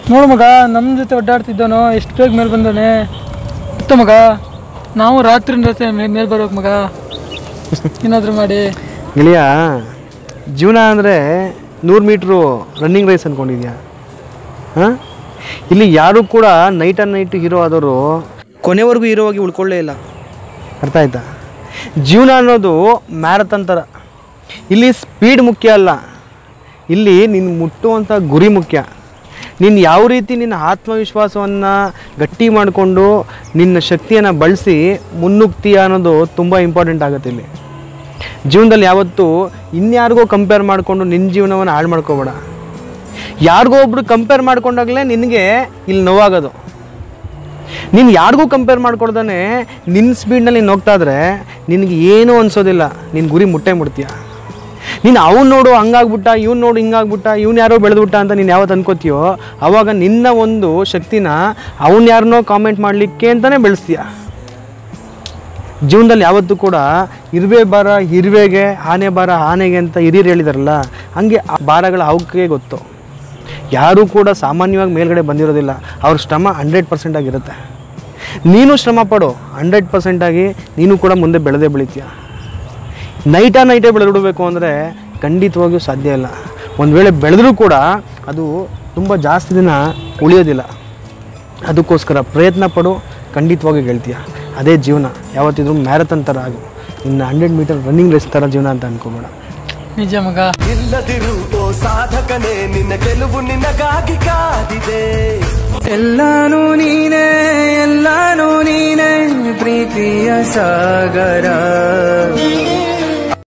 ನೋಡು ಮಗ ನಮ್ಮ ಜೊತೆ ಒಡ್ಡಾಡ್ತಿದ್ದವನು ಎಷ್ಟು ಬೇಗ ಮೇಲೆ ಬಂದವನೆ ಗೊತ್ತ ಮಗ ನಾವು ರಾತ್ರಿ ರಾತ್ರಿ ಮೇಲೆ ಬರ್ಬೇಕು ಮಗ ಏನಾದರೂ ಮಾಡಿ ಗೆಳೆಯ ಜೀವನ ಅಂದರೆ ನೂರು ಮೀಟ್ರು ರನ್ನಿಂಗ್ ರೇಸ್ ಅಂದ್ಕೊಂಡಿದ್ಯಾ ಹಾಂ ಇಲ್ಲಿ ಯಾರೂ ಕೂಡ ನೈಟ್ ಆ್ಯಂಡ್ ನೈಟ್ ಹೀರೋ ಆದವರು ಕೊನೆವರೆಗೂ ಹೀರೋ ಆಗಿ ಉಳ್ಕೊಳ್ಳೇ ಇಲ್ಲ ಅರ್ಥ ಆಯ್ತಾ ಜೀವನ ಅನ್ನೋದು ಮ್ಯಾರಥಾನ್ ಥರ ಇಲ್ಲಿ ಸ್ಪೀಡ್ ಮುಖ್ಯ ಅಲ್ಲ ಇಲ್ಲಿ ನಿನ್ನ ಮುಟ್ಟುವಂಥ ಗುರಿ ಮುಖ್ಯ ನೀನು ಯಾವ ರೀತಿ ನಿನ್ನ ಆತ್ಮವಿಶ್ವಾಸವನ್ನು ಗಟ್ಟಿ ಮಾಡಿಕೊಂಡು ನಿನ್ನ ಶಕ್ತಿಯನ್ನು ಬಳಸಿ ಮುನ್ನುಗ್ತೀಯ ಅನ್ನೋದು ತುಂಬ ಇಂಪಾರ್ಟೆಂಟ್ ಆಗುತ್ತೆ ಇಲ್ಲಿ ಜೀವನದಲ್ಲಿ ಯಾವತ್ತೂ ಇನ್ಯಾರಿಗೋ ಕಂಪೇರ್ ಮಾಡಿಕೊಂಡು ನಿನ್ನ ಜೀವನವನ್ನು ಹಾಳು ಮಾಡ್ಕೋಬೇಡ ಯಾರಿಗೋ ಒಬ್ರು ಕಂಪೇರ್ ಮಾಡ್ಕೊಂಡಾಗಲೇ ನಿನಗೆ ಇಲ್ಲಿ ನೋವಾಗೋದು ನೀನು ಯಾರಿಗೂ ಕಂಪೇರ್ ಮಾಡ್ಕೊಡ್ದಾನೆ ನಿನ್ನ ಸ್ಪೀಡ್ನಲ್ಲಿ ನೀನು ಹೋಗ್ತಾ ಇದ್ರೆ ನಿನಗೆ ಏನೂ ಅನ್ಸೋದಿಲ್ಲ ನಿನ್ನ ಗುರಿ ಮುಟ್ಟೆ ಮುಟ್ತೀಯ ನೀನು ಅವ್ನು ನೋಡು ಹಂಗಾಗ್ಬಿಟ್ಟ ಇವ್ನು ನೋಡು ಹಿಂಗಾಗ್ಬಿಟ್ಟ ಇವ್ನು ಯಾರೋ ಬೆಳೆದ್ಬಿಟ್ಟ ಅಂತ ನೀನು ಯಾವತ್ತು ಅನ್ಕೋತೀಯೋ ಅವಾಗ ನಿನ್ನ ಒಂದು ಶಕ್ತಿನ ಅವ್ನು ಯಾರನ್ನೋ ಕಾಮೆಂಟ್ ಮಾಡಲಿಕ್ಕೆ ಅಂತಲೇ ಬೆಳೆಸ್ತೀಯ ಜೀವನದಲ್ಲಿ ಯಾವತ್ತೂ ಕೂಡ ಇರುವೆ ಬಾರ ಇರುವೆಗೆ ಆನೆ ಬಾರ ಆನೆಗೆ ಅಂತ ಹಿರಿಯರು ಹೇಳಿದಾರಲ್ಲ ಹಂಗೆ ಆ ಭಾರಗಳ ಅವಕ್ಕೆ ಗೊತ್ತು ಯಾರೂ ಕೂಡ ಸಾಮಾನ್ಯವಾಗಿ ಮೇಲ್ಗಡೆ ಬಂದಿರೋದಿಲ್ಲ ಅವ್ರ ಶ್ರಮ ಹಂಡ್ರೆಡ್ ಪರ್ಸೆಂಟ್ ಆಗಿರುತ್ತೆ ನೀನು ಶ್ರಮ ಪಡು ಹಂಡ್ರೆಡ್ ಪರ್ಸೆಂಟಾಗಿ ನೀನು ಕೂಡ ಮುಂದೆ ಬೆಳೆದೇ ಬೆಳಿತೀಯ ನೈಟ ನೈಟೇ ಬೆಳೆದಿಡಬೇಕು ಅಂದರೆ ಖಂಡಿತವಾಗಿಯೂ ಸಾಧ್ಯ ಇಲ್ಲ ಒಂದು ವೇಳೆ ಬೆಳೆದರೂ ಕೂಡ ಅದು ತುಂಬ ಜಾಸ್ತಿ ದಿನ ಉಳಿಯೋದಿಲ್ಲ ಅದಕ್ಕೋಸ್ಕರ ಪ್ರಯತ್ನ ಪಡು ಖಂಡಿತವಾಗಿ ಗೆಲ್ತೀಯ ಅದೇ ಜೀವನ ಯಾವತ್ತಿದ್ರೂ ಮ್ಯಾರಥಾನ್ ಥರ ಆಗು ಇನ್ನು ಹಂಡ್ರೆಡ್ ಮೀಟರ್ ರನ್ನಿಂಗ್ ರೇಸ್ ಥರ ಜೀವನ ಅಂತ ಅನ್ಕೋಬೇಡ ನಿಜ ಮಗ ಇಲ್ಲದಿರು ಓ ಸಾಧಕನೇ ನಿನ್ನ ಗೆಲುವು ನಿನಗಾಗಿ ಕಾದಿದೆ ಎಲ್ಲಾನು ನೀನೇ ಎಲ್ಲಾನು ನೀನೇ ಪ್ರೀತಿಯ ಸಾಗರ